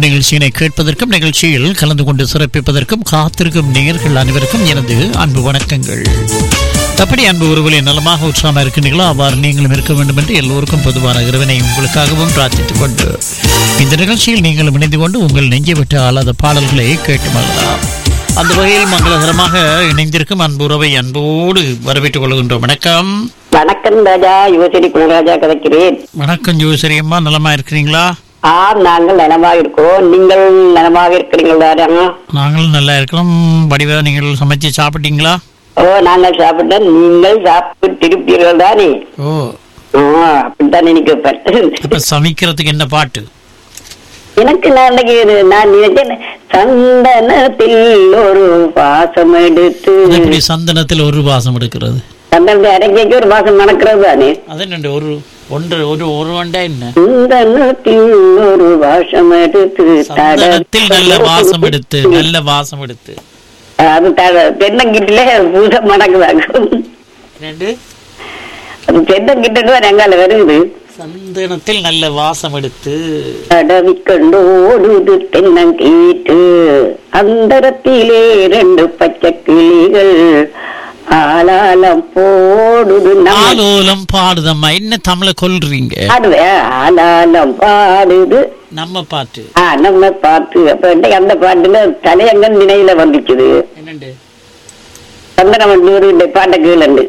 நிகழ்ச்சியினை கேட்பதற்கும் நிகழ்ச்சியில் கலந்து கொண்டு சிறப்பிப்பதற்கும் காத்திருக்கும் நேயர்கள் அனைவருக்கும் எனது அன்பு வணக்கங்கள் எப்படி அன்பு உறவுகளை நலமாக உற்சாகமாக இருக்கின்றீர்களோ அவ்வாறு நீங்களும் இருக்க வேண்டும் என்று எல்லோருக்கும் பொதுவான இறைவனை உங்களுக்காகவும் பிரார்த்தித்துக் கொண்டு இந்த நிகழ்ச்சியில் நீங்களும் இணைந்து கொண்டு உங்கள் நெஞ்சை விட்டு ஆளாத பாடல்களை கேட்டு மகிழலாம் அந்த வகையில் மங்களகரமாக இணைந்திருக்கும் அன்பு உறவை அன்போடு வரவேற்றுக் கொள்கின்றோம் வணக்கம் வணக்கம் ராஜா யுவசரி குணராஜா கதைக்கிறேன் வணக்கம் ஜோசரி அம்மா நலமா இருக்கிறீங்களா ஆம் நாங்கள் நலமாக இருக்கோம் நீங்கள் நலமாக இருக்கிறீங்களா ராஜா? நாங்களும் நல்லா இருக்கிறோம் வடிவா நீங்கள் சமைச்சு சாப்பிட்டீங்களா ஓ நாங்கள் சாப்பிட்டோம் நீங்கள் சாப்பிட்டு இருப்பீர்கள் தானே ஓ ஆ, அப்படித்தான் நினைக்கப்பேன் இப்ப சமைக்கிறதுக்கு என்ன பாட்டு எனக்கு நாளைக்கு இது- நான் நினைச்சேன் சந்தனத்தில் ஒரு பாசம் எடுத்து அது எப்படி சந்தனத்தில் ஒரு வாசம் எடுக்கிறது சந்தனத்தை அரைக்கைக்கு ஒரு பாசம் நடக்கிறது தானே அது என்னண்டு ஒரு ஒன்று ஒரு ஒரு வண்டா என்ன சந்தனத்தில் ஒரு பாசம் எடுத்து சந்தனத்தில் நல்ல வாசம் எடுத்து நல்ல வாசம் எடுத்து அது த- தென்னங்கிட்டில பூசம் மடக்குதாங்க ரெண்டு அது தென்னங்கிட்ட தான் எங்கால வருது சந்தனத்தில் நல்ல வாசம் எடுத்து தடவி கண்டோடுது தென்னங்கீட்டு அந்தரத்திலே ரெண்டு பச்சை கிளிகள் ஆளாலம் போடுது நம்ம ஆலோலம் பாடுதம்மா என்ன தமிழை கொல்றீங்க பாடுவே ஆளாலம் பாடுது நம்ம பாட்டு ஆ நம்ம பாட்டு அப்ப இன்னைக்கு அந்த பாட்டுல தலையங்கன் நினைவுல வந்துச்சுது என்னண்டு சந்தனம் இந்த பாட்டை கீழண்டு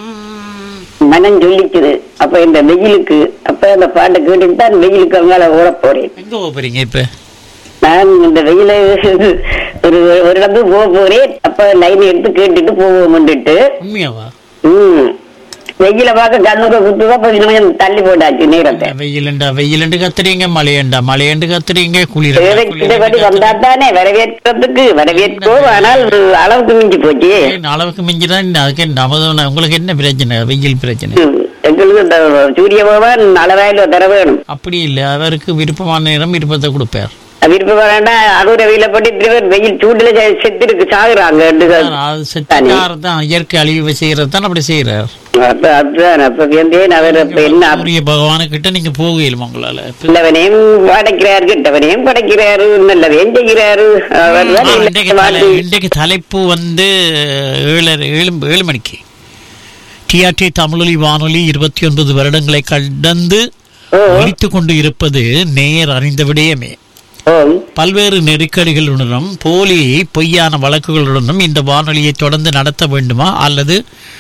மனம் சொல்லிச்சுது அப்ப இந்த வெயிலுக்கு அப்ப அந்த பாட்டை கேட்டுட்டு தான் வெயிலுக்கு அங்கால ஓட போறேன் எங்க போறீங்க இப்ப நான் இந்த வெயில ஒரு ஒரு இடத்துக்கு போக போறேன் அப்ப லைன் எடுத்து கேட்டுட்டு போவோம்னுட்டு உண்மையாவா ம் வெயில பார்க்க கண்ணுக்கு குத்துதான் கொஞ்சம் கொஞ்சம் தள்ளி போட்டாச்சு நேரத்தை வெயிலண்டா வெயிலண்டு கத்துறீங்க மழையண்டா மழையண்டு கத்துறீங்க குளிரண்டா தேவைக்கிட்டபடி குளிரண்டு வந்தா தானே வரவேற்கிறதுக்கு வரவேற்போம் ஆனால் அளவுக்கு மிஞ்சி போச்சு ஏன் அளவுக்கு மிஞ்சிதான் அதுக்கு நமது உங்களுக்கு என்ன பிரச்சனை வெயில் பிரச்சனை ம், எங்களுக்கு இந்த சூரிய பகவான் அளவாயில தர வேணும் அப்படி இல்லை அவருக்கு விருப்பமான நேரம் விருப்பத்தை கொடுப்பார் விருப்பம் வேண்டாம் அறுவடை வெயில போட்டு திரும்ப வெயில் சூடுல செ- செத்து இருக்கு சாகுறாங்க ரெண்டு பேர். அது செத்தார் தான் இயற்கை அழிவு செய்யறது தான் அப்படி செய்யறார் அப்ப அதுதான் அப்ப வேந்தேன் அவர் அப்ப என்ன சூரிய பகவானுக்கிட்ட நீங்க போகையில் உங்களால நல்லவனையும் படைக்கிறாரு கெட்டவனையும் படைக்கிறாரு நல்லதையும் செய்கிறாரு அவர் தான் ஆ, இல்லை இன்றைக்கு தலை- வாழ்ந்து. இன்றைக்கு தலைப்பு வந்து ஏழரை ஏழு ஏழு மணிக்கு டிஆர்டி தமிழொலி வானொலி இருபத்தி ஒன்பது வருடங்களை கடந்து ஓ, ஒலித்துக் கொண்டு இருப்பது நேர் அறிந்த விடயமே ஓம். பல்வேறு நெருக்கடிகளுடனும் போலி பொய்யான வழக்குகளுடனும் இந்த வானொலியை தொடர்ந்து நடத்த வேண்டுமா அல்லது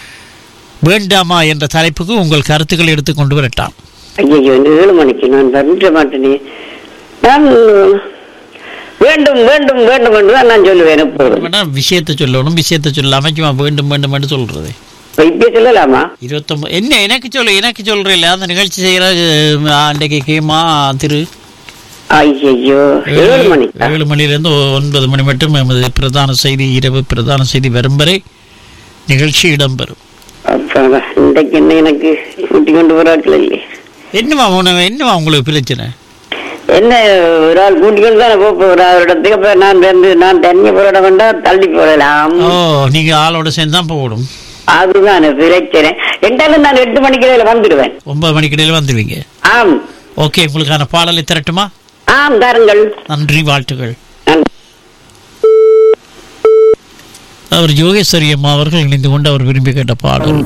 வேண்டாமா என்ற தலைப்புக்கு உங்கள் கருத்துக்களை எடுத்துக் கொண்டு வரட்டாம் ஐயையோ இந்த ஏழு மணிக்கு நான் வர மாட்டேனே நான் வேண்டும் வேண்டும் வேண்டும் என்று தான் நான் சொல்லுவேன் எப்போதும் வேணா விஷயத்தை சொல்லணும் விஷயத்தை சொல்லாம சும்மா வேண்டும் வேண்டும் என்று சொல்றது இப்ப இப்படியே சொல்லலாமா இருபத்தொன்பது என்ன எனக்கு சொல்லு எனக்கு சொல்றேன் அந்த நிகழ்ச்சி செய்யற அன்றைக்கு கேமா திரு ஐயையோ ஏழு மணிக்கா ஏழு மணிலிருந்து ஒ- ஒன்பது மணி மட்டும் எமது பிரதான செய்தி இரவு பிரதான செய்தி வரும் வரை நிகழ்ச்சி இடம்பெறும் அப்பாடா, இன்றைக்கு என்ன எனக்கு கூட்டி கொண்டு போறாட்கள் இல்லையே என்னவா உன- என்னவா உங்களுக்கு பிரச்சனை என்ன ஒரு ஆள் கூட்டிகள் தான் போக போறா ஒரு இடத்துக்கு அப்ப நான் வந்து நான் தனிய போற இடம் வேண்டா தள்ளி போடலாம் ஓ நீங்க ஆளோட சேர்ந்து தான் போகணும் அதுதான் பிரச்சனை ரெண்டாலும் நான் எட்டு மணிக்கு இடையில வந்துடுவேன் ஒன்பது மணிக்கு இடையில வந்துடுவீங்க ஆம் ஓகே உங்களுக்கான பாடலை திரட்டுமா ஆம் தாருங்கள் நன்றி வாழ்த்துக்கள் நன்றி. அவர் யோகேஸ்வரி அம்மா அவர்கள் இணைந்து கொண்டு அவர் விரும்பி கேட்ட பாடல்